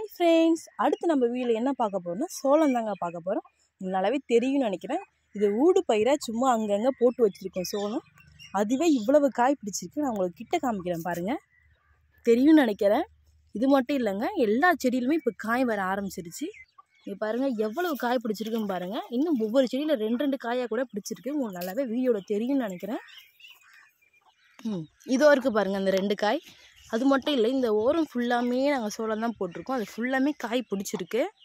hi friends அடுத்து நம்ம வீட்டில் என்ன பார்க்க போகிறோம்னா சோளம் தாங்க பார்க்க போகிறோம் உங்களுக்கு நல்லாவே தெரியும்னு நினைக்கிறேன் இது ஊடு பயிராக சும்மா அங்கங்கே போட்டு வச்சுருக்கோம் சோளம் அதுவே இவ்வளவு காய் பிடிச்சிருக்கு நான் உங்களுக்கு கிட்ட காமிக்கிறேன் பாருங்கள் தெரியும்னு நினைக்கிறேன் இது மட்டும் இல்லைங்க எல்லா செடியிலுமே இப்போ காய் வர ஆரம்பிச்சிருச்சு இங்கே பாருங்கள் எவ்வளவு காய் பிடிச்சிருக்குன்னு பாருங்கள் இன்னும் ஒவ்வொரு செடியில் ரெண்டு ரெண்டு காயாக கூட பிடிச்சிருக்கு உங்களுக்கு நல்லாவே வீடியோவில் தெரியும்னு நினைக்கிறேன் ம் இதோ இருக்குது பாருங்கள் அந்த ரெண்டு காய் அது மட்டும் இல்லை இந்த ஓரம் ஃபுல்லாமே நாங்கள் சோளம் தான் போட்டிருக்கோம் அது ஃபுல்லாமே காய் பிடிச்சிருக்கு